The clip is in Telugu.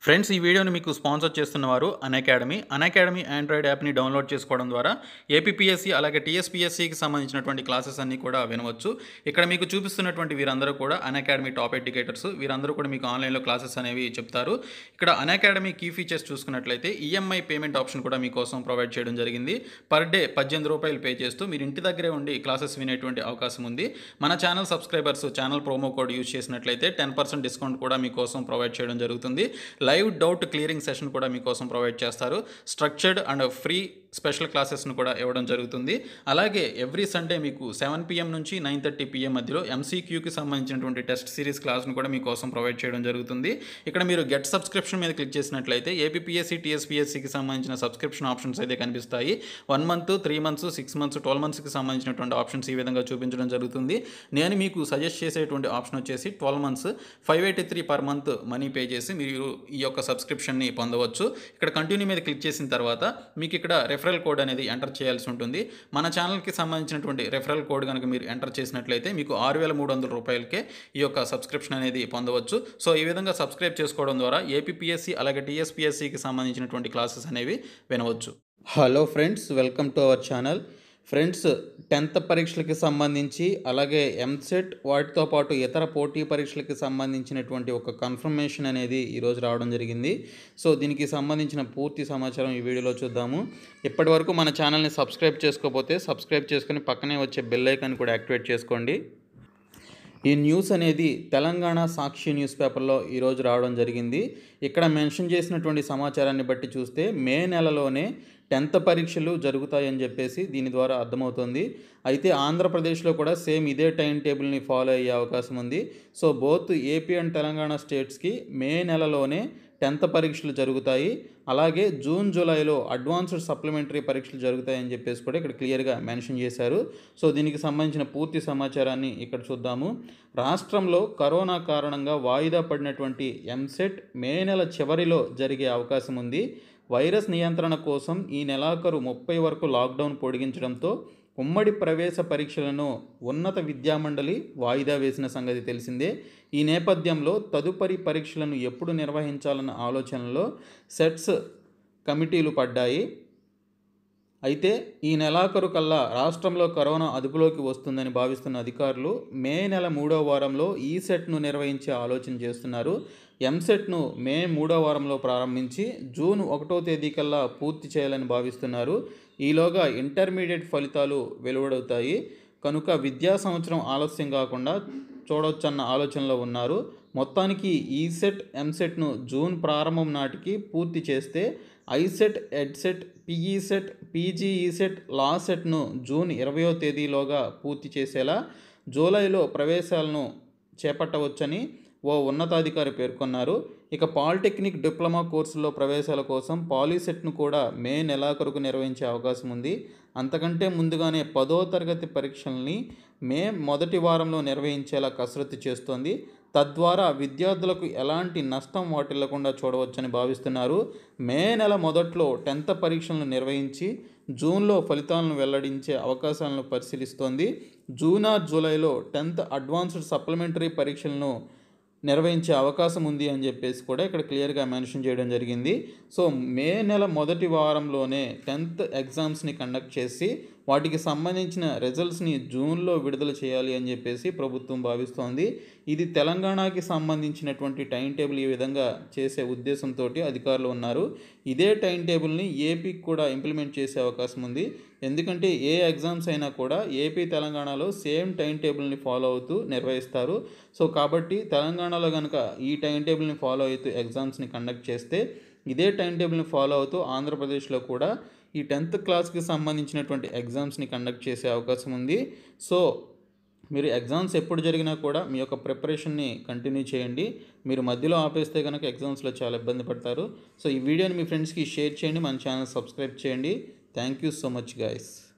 ఫ్రెండ్స్ ఈ వీడియోని మీకు స్పాన్సర్ చేస్తున్నవారు అకాడమీ అకాడమీ ఆండ్రాయిడ్ యాప్ని డౌన్లోడ్ చేసుకోవడం ద్వారా ఏపీఎస్సి అలాగే టీఎస్పీఎస్సికి సంబంధించినటువంటి క్లాసెస్ అన్ని కూడా వినవచ్చు ఇక్కడ మీకు చూపిస్తున్నటువంటి వీరందరూ కూడా అకాడమీ టాప్ ఎడ్యుకేటర్స్ వీరందరూ కూడా మీకు ఆన్లైన్లో క్లాసెస్ అనేవి చెప్తారు ఇక్కడ అకాడమీ కీ ఫీచర్స్ చూసుకున్నట్లయితే ఈఎంఐ పేమెంట్ ఆప్షన్ కూడా మీకోసం ప్రొవైడ్ చేయడం జరిగింది పర్ డే పద్దెనిమిది రూపాయలు పే చేస్తూ మీరు ఇంటి దగ్గరే ఉండి క్లాసెస్ వినేటువంటి అవకాశం ఉంది మన channel subscribers channel promo code use చేసినట్లయితే టెన్ పర్సెంట్ డిస్కౌంట్ కూడా మీకోసం ప్రొవైడ్ చేయడం జరుగుతుంది లైవ్ డౌట్ క్లియరింగ్ సెషన్ కూడా మీకోసం ప్రొవైడ్ చేస్తారు స్ట్రక్చర్డ్ అండ్ ఫ్రీ స్పెషల్ క్లాసెస్ను కూడా ఇవ్వడం జరుగుతుంది అలాగే ఎవ్రీ సండే మీకు సెవెన్ పిఎం నుంచి నైన్ థర్టీ పిఎం మధ్యలో ఎంసీక్యూకి సంబంధించినటువంటి టెస్ట్ సిరీస్ క్లాస్ను కూడా మీకోసం ప్రొవైడ్ చేయడం జరుగుతుంది ఇక్కడ మీరు గెట్ సబ్స్క్రిప్షన్ మీద క్లిక్ చేసినట్లయితే ఏపీఎస్సి టీఎస్పీఎస్సికి సంబంధించిన సబ్స్క్రిప్షన్ ఆప్షన్స్ అయితే కనిపిస్తాయి one month three months six months twelve మంత్స్కి సంబంధించినటువంటి ఆప్షన్స్ ఈ విధంగా చూపించడం జరుగుతుంది నేను మీకు సజెస్ట్ చేసేటువంటి ఆప్షన్ వచ్చేసి twelve months five eighty three per month money pay చేసి మీరు ఈ యొక్క సబ్స్క్రిప్షన్ని పొందవచ్చు ఇక్కడ కంటిన్యూ మీద క్లిక్ చేసిన తర్వాత మీకు ఇక్కడ రెఫరల్ కోడ్ అనేది ఎంటర్ చేయాల్సి ఉంటుంది మన ఛానల్కి సంబంధించినటువంటి రెఫరల్ కోడ్ కనుక మీరు ఎంటర్ చేసినట్లయితే మీకు ఆరు వేల మూడు వందల రూపాయలకే ఈ యొక్క సబ్స్క్రిప్షన్ అనేది పొందవచ్చు సో ఈ విధంగా సబ్స్క్రైబ్ చేసుకోవడం ద్వారా ఏపీఎస్సి అలాగే టీఎస్పీఎస్సికి సంబంధించినటువంటి క్లాసెస్ అనేవి వినవచ్చు hello friends welcome to our channel friends tenth పరీక్షలకి సంబంధించి అలాగే ఎంసెట్ వాటితో పాటు ఇతర పోటీ పరీక్షలకి సంబంధించినటువంటి ఒక కన్ఫర్మేషన్ అనేది ఈరోజు రావడం జరిగింది సో దీనికి సంబంధించిన పూర్తి సమాచారం ఈ వీడియోలో చూద్దాము ఇప్పటి వరకు మన ఛానల్ని సబ్స్క్రైబ్ చేసుకోకపోతే సబ్స్క్రైబ్ చేసుకుని పక్కనే వచ్చే బెల్ ఐకాన్ కూడా యాక్టివేట్ చేసుకోండి ఈ న్యూస్ అనేది తెలంగాణ సాక్షి న్యూస్ పేపర్లో ఈరోజు రావడం జరిగింది ఇక్కడ మెన్షన్ చేసినటువంటి సమాచారాన్ని బట్టి చూస్తే మే నెలలోనే టెన్త్ పరీక్షలు జరుగుతాయని చెప్పేసి దీని ద్వారా అర్థమవుతుంది అయితే ఆంధ్రప్రదేశ్లో కూడా సేమ్ ఇదే టైం టేబుల్ని ఫాలో అయ్యే అవకాశం ఉంది so both AP and Telangana స్టేట్స్కి మే నెలలోనే టెన్త్ పరీక్షలు జరుగుతాయి అలాగే జూన్ జూలైలో అడ్వాన్స్డ్ సప్లిమెంటరీ పరీక్షలు జరుగుతాయని చెప్పేసి కూడా ఇక్కడ క్లియర్గా మెన్షన్ చేశారు సో దీనికి సంబంధించిన పూర్తి సమాచారాన్ని ఇక్కడ చూద్దాము రాష్ట్రంలో కరోనా కారణంగా వాయిదా పడినటువంటి ఎంసెట్ మే నెల చివరిలో జరిగే అవకాశం ఉంది వైరస్ నియంత్రణ కోసం ఈ నెలాఖరు ముప్పై వరకు లాక్డౌన్ పొడిగించడంతో ఉమ్మడి ప్రవేశ పరీక్షలను ఉన్నత విద్యామండలి వాయిదా వేసిన సంగతి తెలిసిందే ఈ నేపథ్యంలో తదుపరి పరీక్షలను ఎప్పుడు నిర్వహించాలన్న ఆలోచనలో సెట్స్ కమిటీలు పడ్డాయి అయితే ఈ నెలాఖరు కల్లా రాష్ట్రంలో కరోనా అదుపులోకి వస్తుందని భావిస్తున్న అధికారులు మే నెల మూడో వారంలో ఈ సెట్ను నిర్వహించే ఆలోచన చేస్తున్నారు ఎంసెట్ను మే మూడో వారంలో ప్రారంభించి జూన్ ఒకటో తేదీ కల్లా పూర్తి చేయాలని భావిస్తున్నారు ఈలోగా ఇంటర్మీడియట్ ఫలితాలు వెలువడవుతాయి కనుక విద్యా సంవత్సరం ఆలస్యం కాకుండా చూడవచ్చన్న ఆలోచనలో ఉన్నారు మొత్తానికి ఈ సెట్ ఎంసెట్ను జూన్ ప్రారంభం నాటికి పూర్తి చేస్తే ICET EdCET PE CET PGE CET law సెట్ను జూన్ ఇరవయో తేదీలోగా పూర్తి చేసేలా జూలైలో ప్రవేశాలను చేపట్టవచ్చని ఓ ఉన్నతాధికారి పేర్కొన్నారు ఇక పాలిటెక్నిక్ డిప్లొమా కోర్సుల్లో ప్రవేశాల కోసం పాలీసెట్ను కూడా మే నెలాఖరుకు నిర్వహించే అవకాశం ఉంది అంతకంటే ముందుగానే పదో తరగతి పరీక్షల్ని మే మొదటి వారంలో నిర్వహించేలా కసరత్తు చేస్తోంది తద్వారా విద్యార్థులకు ఎలాంటి నష్టం వాటిల్లకుండా చూడవచ్చని భావిస్తున్నారు మే నెల మొదట్లో టెన్త్ పరీక్షలను నిర్వహించి జూన్లో ఫలితాలను వెల్లడించే అవకాశాలను పరిశీలిస్తోంది జూన్ ఆర్ జూలైలో టెన్త్ అడ్వాన్స్డ్ సప్లిమెంటరీ పరీక్షలను నిర్వహించే అవకాశం ఉంది అని చెప్పేసి కూడా ఇక్కడ క్లియర్గా మెన్షన్ చేయడం జరిగింది సో మే నెల మొదటి వారంలోనే టెన్త్ ఎగ్జామ్స్ని కండక్ట్ చేసి వాటికి సంబంధించిన రిజల్ట్స్ని జూన్లో విడుదల చేయాలి అని చెప్పేసి ప్రభుత్వం భావిస్తోంది ఇది తెలంగాణకి సంబంధించినటువంటి టైం టేబుల్ ఈ విధంగా చేసే ఉద్దేశంతో అధికారులు ఉన్నారు ఇదే టైం టేబుల్ని ఏపీకి కూడా ఇంప్లిమెంట్ చేసే అవకాశం ఉంది ఎందుకంటే ఏ ఎగ్జామ్స్ అయినా కూడా ఏపీ తెలంగాణలో సేమ్ టైం టేబుల్ని ఫాలో అవుతూ నిర్వహిస్తారు సో కాబట్టి తెలంగాణలో కనుక ఈ టైం టేబుల్ని ఫాలో అవుతూ ఎగ్జామ్స్ని కండక్ట్ చేస్తే ఇదే టైం టేబుల్ని ఫాలో అవుతూ ఆంధ్రప్రదేశ్లో కూడా ఈ టెన్త్ క్లాస్కి సంబంధించినటువంటి ఎగ్జామ్స్ని కండక్ట్ చేసే అవకాశం ఉంది సో మీరు ఎగ్జామ్స్ ఎప్పుడు జరిగినా కూడా మీ యొక్క ప్రిపరేషన్ని కంటిన్యూ చేయండి మీరు మధ్యలో ఆపేస్తే కనుక ఎగ్జామ్స్లో చాలా ఇబ్బంది పడతారు సో ఈ వీడియోని మీ ఫ్రెండ్స్కి షేర్ చేయండి మన ఛానల్ సబ్స్క్రైబ్ చేయండి thank you so much guys